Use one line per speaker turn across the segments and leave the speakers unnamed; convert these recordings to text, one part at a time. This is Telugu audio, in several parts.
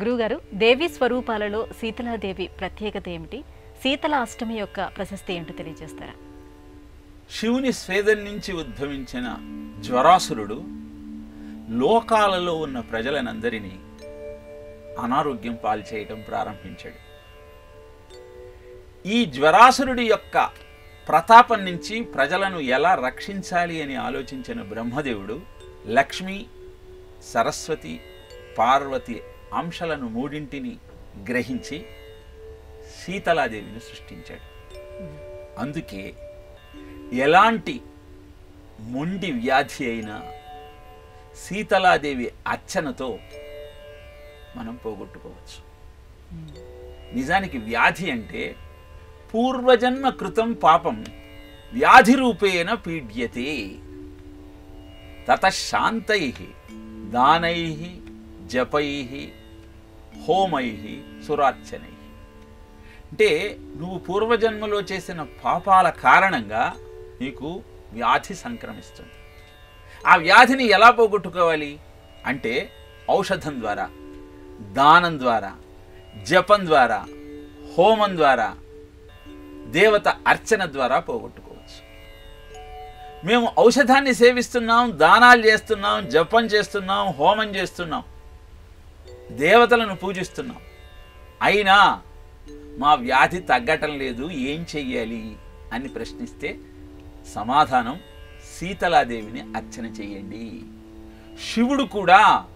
గురువుగారు దేవి స్వరూపాలలో శీతలాదేవి ప్రత్యేకత ఏమిటి శీతల అష్టమి యొక్క ప్రశస్తి ఏంటో తెలియజేస్తారా
శివుని స్వేదం నుంచి ఉద్భవించిన జ్వరాసురుడు లోకాలలో ఉన్న ప్రజలనందరినీ అనారోగ్యం పాల్చేయటం ప్రారంభించాడు ఈ జ్వరాసురుడి యొక్క ప్రతాపం నుంచి ప్రజలను ఎలా రక్షించాలి అని ఆలోచించిన బ్రహ్మదేవుడు లక్ష్మి సరస్వతి పార్వతి అంశాలను మూడింటిని గ్రహించి శీతలాదేవిని సృష్టించాడు అందుకే ఎలాంటి మొండి వ్యాధి అయినా శీతలాదేవి అర్చనతో మనం పోగొట్టుకోవచ్చు నిజానికి వ్యాధి అంటే పూర్వజన్మ కృతం పాపం వ్యాధి రూపేణ పీడ్యతే తత శాంతై దానై జపై హోమై సురార్చనై అంటే నువ్వు పూర్వజన్మలో చేసిన పాపాల కారణంగా నీకు వ్యాధి సంక్రమిస్తుంది ఆ వ్యాధిని ఎలా పోగొట్టుకోవాలి అంటే ఔషధం ద్వారా దానం ద్వారా జపం ద్వారా హోమం ద్వారా దేవత అర్చన ద్వారా పోగొట్టుకోవచ్చు మేము ఔషధాన్ని సేవిస్తున్నాం దానాలు చేస్తున్నాం జపం చేస్తున్నాం హోమం చేస్తున్నాం దేవతలను పూజిస్తున్నాం అయినా మా వ్యాధి తగ్గటం లేదు ఏం చెయ్యాలి అని ప్రశ్నిస్తే సమాధానం శీతలాదేవిని అర్చన చెయ్యండి శివుడు కూడా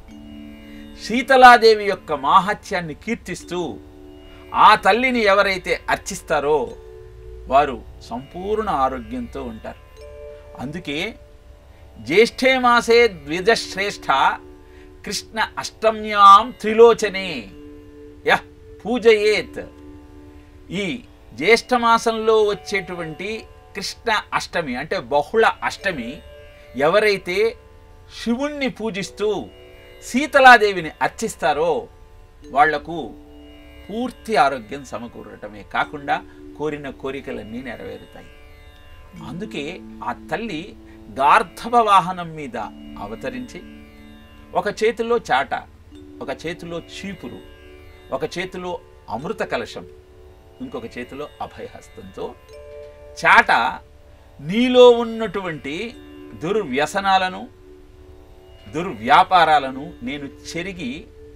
శీతలాదేవి యొక్క మాహత్యాన్ని కీర్తిస్తూ ఆ తల్లిని ఎవరైతే అర్చిస్తారో వారు సంపూర్ణ ఆరోగ్యంతో ఉంటారు అందుకే జ్యేష్ఠే మాసే ద్విజశ్రేష్ఠ కృష్ణ అష్టమ్యాం త్రిలోచనే యహ్ పూజయేత్ ఈ జ్యేష్ఠ మాసంలో వచ్చేటువంటి కృష్ణ అష్టమి అంటే బహుళ అష్టమి ఎవరైతే శివుణ్ణి పూజిస్తూ శీతలాదేవిని అర్చిస్తారో వాళ్లకు పూర్తి ఆరోగ్యం సమకూరటమే కాకుండా కోరిన కోరికలన్నీ నెరవేరుతాయి అందుకే ఆ తల్లి గార్ధవ వాహనం మీద అవతరించి ఒక చేతిలో చాట ఒక చేతిలో చీపురు ఒక చేతిలో అమృత కలశం ఇంకొక చేతిలో అభయహస్తంతో చాట నీలో ఉన్నటువంటి దుర్వ్యసనాలను దుర్వ్యాపారాలను నేను చెరిగి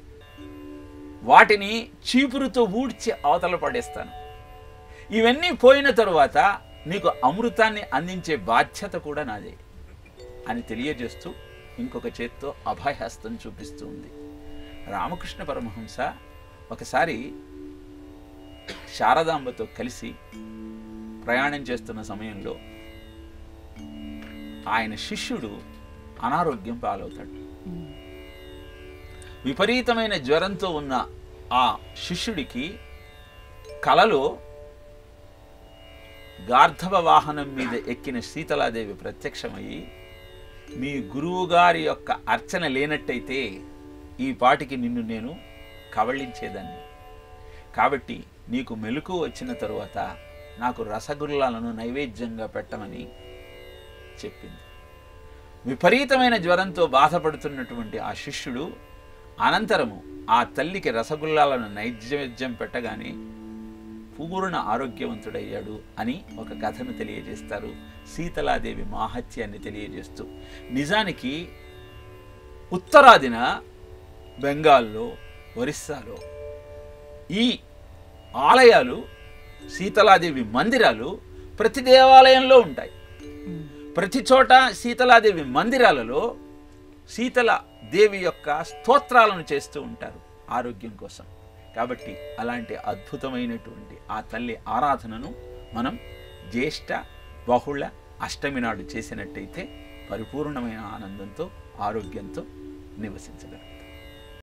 వాటిని చీపురుతో ఊడ్చి అవతల పడేస్తాను ఇవన్నీ పోయిన తరువాత నీకు అమృతాన్ని అందించే బాధ్యత కూడా నాదే అని తెలియజేస్తూ ఇంకొక చేత్తో అభయహస్తం చూపిస్తూ ఉంది రామకృష్ణ పరమహంస ఒకసారి శారదాంబతో కలిసి ప్రయాణం చేస్తున్న సమయంలో ఆయన శిష్యుడు అనారోగ్యం పాలవుతాడు విపరీతమైన జ్వరంతో ఉన్న ఆ శిష్యుడికి కలలో గార్ధవ వాహనం మీద ఎక్కిన శీతలాదేవి ప్రత్యక్షమయ్యి మీ గురువు గారి యొక్క అర్చన లేనట్టయితే ఈ పాటికి నిన్ను నేను కవళించేదాన్ని కాబట్టి నీకు మెలకు వచ్చిన తరువాత నాకు రసగుల్లాలను నైవేద్యంగా పెట్టమని చెప్పింది విపరీతమైన జ్వరంతో బాధపడుతున్నటువంటి ఆ శిష్యుడు అనంతరము ఆ తల్లికి రసగుల్లాలను నైవేద్యం పెట్టగానే పూర్ణ ఆరోగ్యవంతుడయ్యాడు అని ఒక కథను తెలియజేస్తారు సీతలాదేవి మాహత్యాన్ని తెలియజేస్తూ నిజానికి ఉత్తరాదిన బెంగాల్లో ఒరిస్సాలో ఈ ఆలయాలు శీతలాదేవి మందిరాలు ప్రతి దేవాలయంలో ఉంటాయి ప్రతి చోట శీతలాదేవి మందిరాలలో శీతల దేవి యొక్క స్తోత్రాలను చేస్తూ ఉంటారు ఆరోగ్యం కోసం కాబట్టి అలాంటి అద్భుతమైనటువంటి ఆ తల్లి ఆరాధనను మనం జ్యేష్ఠ బహుళ అష్టమి నాడు చేసినట్టయితే పరిపూర్ణమైన ఆనందంతో ఆరోగ్యంతో నివసించగలం